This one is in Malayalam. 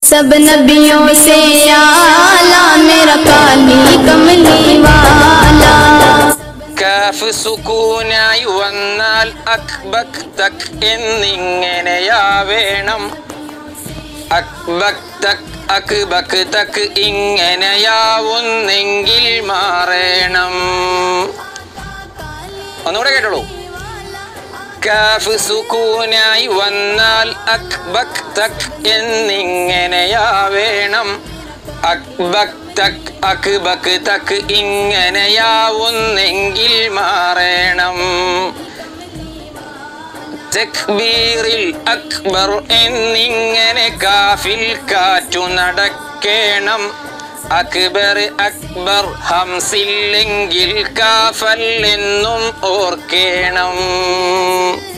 सब नबियों से आला मेरा काली कमली वाला കാഫ് സുക്കൂനായി വന്നാൽ അക്ബക് തക് എന്നിങ്ങനെയാ വേണം അക്ബക് തക് അക്ബക് തക് ഇങ്ങനെയാവുന്നെങ്കിൽ മാറേണം ഒന്നുകൂടെ കേട്ടോളൂ കാഫ് സുക്കൂനായി വന്നാൽ അക്ബക് തക് എന്നിങ്ങനെയാ വേണം അക്ബക് തക് അക്ബക് തക് ഇങ്ങനെയാവുന്നെങ്കിൽ മാറേണം തക്ബീറിൽ അക്ബർ എന്നിങ്ങനെ കാഫിൽ കാറ്റു നടക്കേണം അക്ബർ അക്ബർ ഹംസില്ലെങ്കിൽ കാഫൽ എന്നും ഓർക്കേണം